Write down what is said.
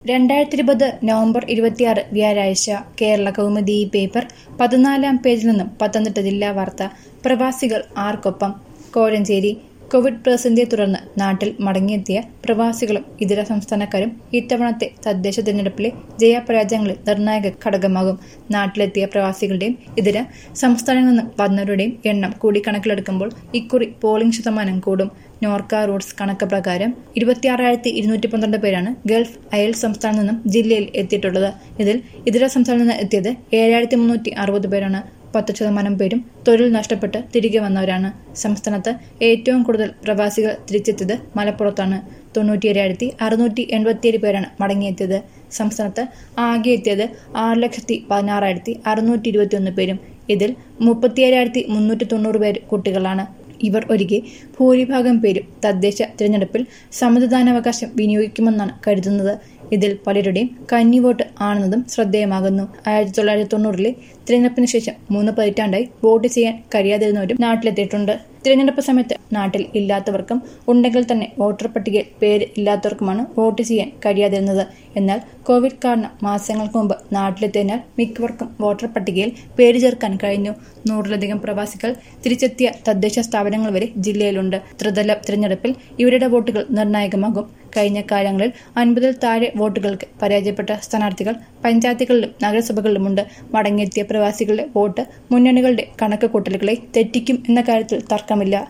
രണ്ടായിരത്തി ഇരുപത് നവംബർ ഇരുപത്തിയാറ് വ്യാഴാഴ്ച കേരള കൗമുദി പേപ്പർ പതിനാലാം പേജിൽ നിന്നും പത്തനംതിട്ട ജില്ലാ വാർത്ത പ്രവാസികൾ ആർക്കൊപ്പം കോഴഞ്ചേരി കോവിഡ് പ്രതിസന്ധിയെ തുടർന്ന് നാട്ടിൽ മടങ്ങിയെത്തിയ പ്രവാസികളും ഇതര സംസ്ഥാനക്കാരും ഇത്തവണത്തെ തദ്ദേശ തിരഞ്ഞെടുപ്പിലെ ജയപരാജയങ്ങളിൽ നിർണായക ഘടകമാകും നാട്ടിലെത്തിയ പ്രവാസികളുടെയും ഇതര സംസ്ഥാനങ്ങളിൽ നിന്നും വന്നവരുടെയും എണ്ണം കൂടി കണക്കിലെടുക്കുമ്പോൾ ഇക്കുറി പോളിംഗ് ശതമാനം കൂടും നോർക്ക റൂട്ട്സ് കണക്ക് പ്രകാരം ഇരുപത്തിയാറായിരത്തി ഇരുന്നൂറ്റി പന്ത്രണ്ട് പേരാണ് ഗൾഫ് അയൽ സംസ്ഥാനത്ത് നിന്നും ജില്ലയിൽ എത്തിയിട്ടുള്ളത് ഇതിൽ ഇതര സംസ്ഥാനത്ത് നിന്ന് എത്തിയത് ഏഴായിരത്തി മുന്നൂറ്റി അറുപത് പേരാണ് പത്ത് ശതമാനം പേരും തൊഴിൽ നഷ്ടപ്പെട്ട് തിരികെ വന്നവരാണ് സംസ്ഥാനത്ത് ഏറ്റവും കൂടുതൽ പ്രവാസികൾ തിരിച്ചെത്തിയത് മലപ്പുറത്താണ് തൊണ്ണൂറ്റിയേഴായിരത്തി അറുന്നൂറ്റി എൺപത്തിയേഴ് പേരാണ് മടങ്ങിയെത്തിയത് സംസ്ഥാനത്ത് ആകെ എത്തിയത് ആറ് ലക്ഷത്തി പതിനാറായിരത്തി അറുന്നൂറ്റി ഇരുപത്തിയൊന്ന് പേരും ഇതിൽ മുപ്പത്തിയേഴായിരത്തി മുന്നൂറ്റി തൊണ്ണൂറ് പേര് കുട്ടികളാണ് ഇവർ ഒഴികെ ഭൂരിഭാഗം പേരും തദ്ദേശ തിരഞ്ഞെടുപ്പിൽ സമ്മതിദാനാവകാശം വിനിയോഗിക്കുമെന്നാണ് കരുതുന്നത് ഇതിൽ പലരുടെയും കന്നിവോട്ട് ആണെന്നതും ശ്രദ്ധേയമാകുന്നു ആയിരത്തി തൊള്ളായിരത്തി തൊണ്ണൂറിലെ തിരഞ്ഞെടുപ്പിന് ശേഷം മൂന്ന് പതിറ്റാണ്ടായി വോട്ട് ചെയ്യാൻ കഴിയാതിരുന്നവരും നാട്ടിലെത്തിയിട്ടുണ്ട് തിരഞ്ഞെടുപ്പ് സമയത്ത് നാട്ടിൽ ഇല്ലാത്തവർക്കും ഉണ്ടെങ്കിൽ തന്നെ വോട്ടർ പട്ടികയിൽ പേര് ഇല്ലാത്തവർക്കുമാണ് വോട്ട് ചെയ്യാൻ കഴിയാതിരുന്നത് എന്നാൽ കോവിഡ് കാരണം മാസങ്ങൾക്ക് മുമ്പ് നാട്ടിലെത്തിയതിനാൽ മിക്കവർക്കും വോട്ടർ പട്ടികയിൽ പേര് ചേർക്കാൻ കഴിഞ്ഞു നൂറിലധികം പ്രവാസികൾ തിരിച്ചെത്തിയ തദ്ദേശ സ്ഥാപനങ്ങൾ വരെ ജില്ലയിലുണ്ട് ത്രിതല തിരഞ്ഞെടുപ്പിൽ ഇവരുടെ വോട്ടുകൾ നിർണായകമാകും കഴിഞ്ഞ കാലങ്ങളിൽ അൻപതിൽ താഴെ വോട്ടുകൾക്ക് പരാജയപ്പെട്ട സ്ഥാനാർത്ഥികൾ പഞ്ചായത്തുകളിലും നഗരസഭകളിലുമുണ്ട് മടങ്ങിയെത്തിയ പ്രവാസികളുടെ വോട്ട് മുന്നണികളുടെ കണക്ക് കൂട്ടലുകളെ തെറ്റിക്കും എന്ന കാര്യത്തിൽ തർക്കമില്ല